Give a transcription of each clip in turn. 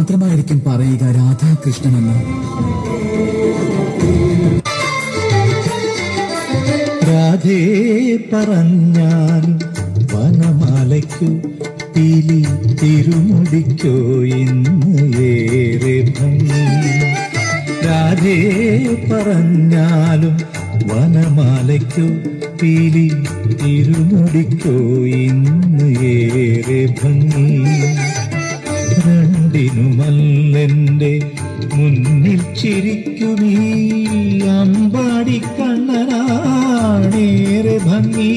മാത്രമായിരിക്കും പറയുക രാധാകൃഷ്ണനെന്ന് രാധേ പറഞ്ഞാൽ വനമാലയ്ക്കു പീലി തിരുമുടിക്കോ ഇന്ന് ഏറെ ഭംഗി രാധേ പറഞ്ഞാലും വനമാലയ്ക്കു പീലി തിരുമുടിക്കോ ഇന്ന് ഏറെ ഭംഗി രണ്ടിനുമല്ലെന്റെ മുന്നിൽ ചിരിക്കുമീ അമ്പാടി കണ്ണനാണേറെ ഭംഗി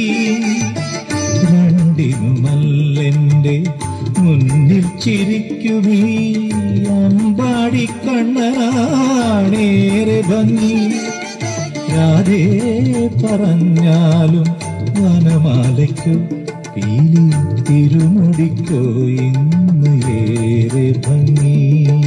രണ്ടിനുമല്ലെന്റെ മുന്നിൽ ചിരിക്കുമീ അമ്പാടി കണ്ണനാണേറെ ഭംഗി രാധേ പറഞ്ഞാലും വനമാലയ്ക്കു പീലി തിരുമുടിക്കോ ഇന്ന് ഏറെ ഭംഗി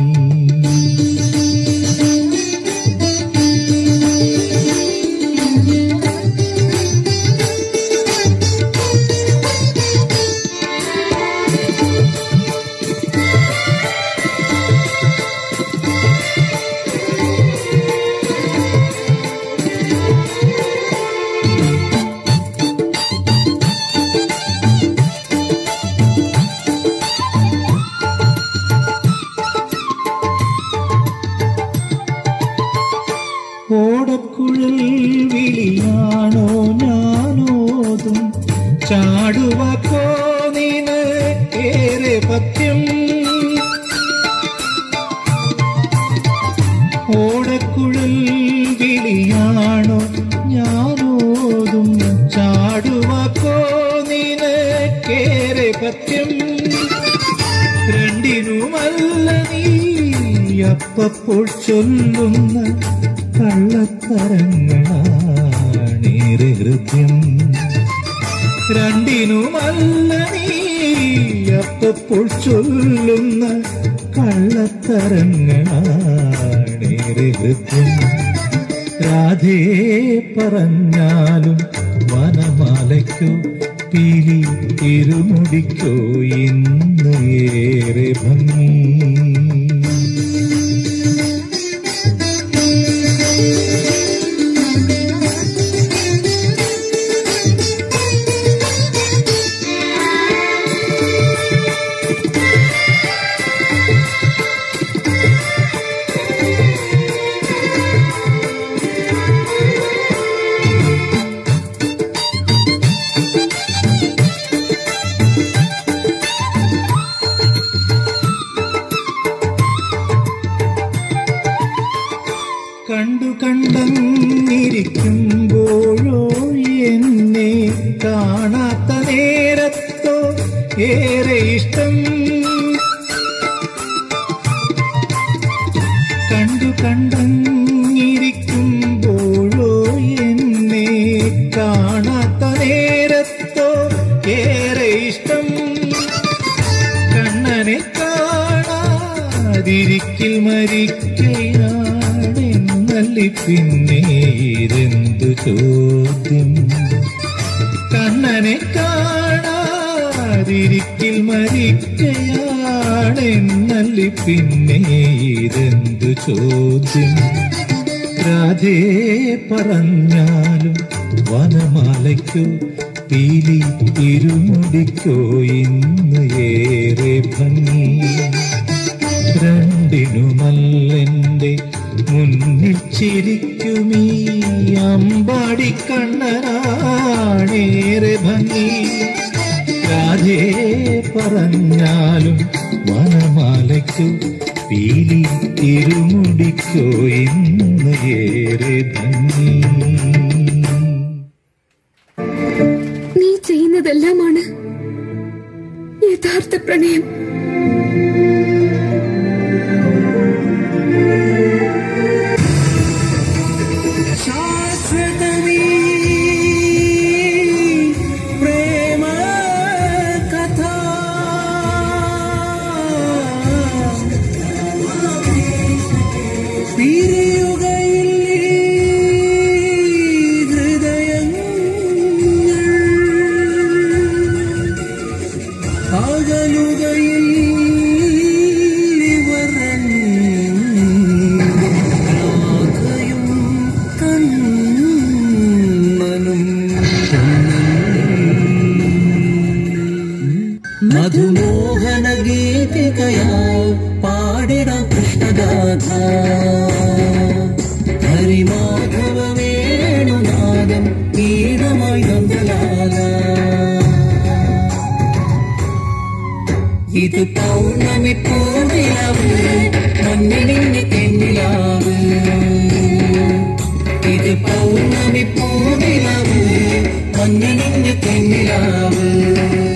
ഓടക്കുഴൽ വിളിയാണോ ഞാനോതും ചാടുവാക്കോ നീന് ഏറെ പത്യം ഓടക്കുഴൽ വിളിയാണോ ഞാനോതും ചാടുവാക്കോ നീന് ഏറെ പത്യം രണ്ടിനുമല്ല നീ അപ്പപ്പോൾ ചൊല്ലുന്ന കള്ളത്തരങ്ങളാണേറെ ഹൃദ്യം രണ്ടിനുമല്ല നീ അപ്പപ്പോൾ ചൊല്ലുന്ന കള്ളത്തരങ്ങളാണേറെ ഹൃദ്യം രാധേ പറഞ്ഞാലും വനമാലയ്ക്കോ പീലി ഇരുമുടിക്കോ ഇന്ന് ഏറെ ഭംഗി കണ്ടു കണ്ടങ്ങിരിക്കുമ്പോഴോ എന്നെ കാണാത്ത നേരത്തോ ഏറെ ഇഷ്ടം കണ്ടു കണ്ടങ്ങിരിക്കുമ്പോഴോ എന്നെ കാണാത്ത നേരത്തോ ഏറെ ഇഷ്ടം കണ്ണനെ കാണാതിരിക്കിൽ മരിക്കയാണെന്നല്ലി പിന്നെ ഇതെന്തു ചോദ്യം കണ്ണനെ കാണാതിരിക്കിൽ മരിക്കയാണെന്നല്ലി പിന്നെ ഇതെന്തു ചോദ്യം രാധേ പറഞ്ഞാലും വനമാലയ്ക്കോ പീലി ഇരുമുടിക്കോ ഇന്ന് ഏറെ ഭംഗി രണ്ടിനുമല്ലെന്റെ മുന്നിൽ ചിരിക്കുമീ അമ്പാടി കണ്ണനാണേറെ ഭംഗി രാധേ പറഞ്ഞാലും വനമാലയ്ക്കു പീലി തിരുമുടിക്കോ ഇന്ന് ഏറെ ഭംഗി നീ ചെയ്യുന്നതെല്ലാമാണ് യഥാർത്ഥ പ്രണയം శాశ్వతమీ ప్రేమ కథ പിരിയുകയില്ലേ മധുമോഹന ഗീതികയാൽ പാടിടാം കൃഷ്ണഗാഥ ഹരിമാധവ വേണുനാദം ഗീതമായി നന്ദലാല ഇത് പൗർണമി പൂനിലാവ് മണ്ണിനിന്ന് തെന്നിലാവ് ഇത് പൗർണമി പൂനിലാവ് മണ്ണിനിന്ന് തെന്നിലാവ്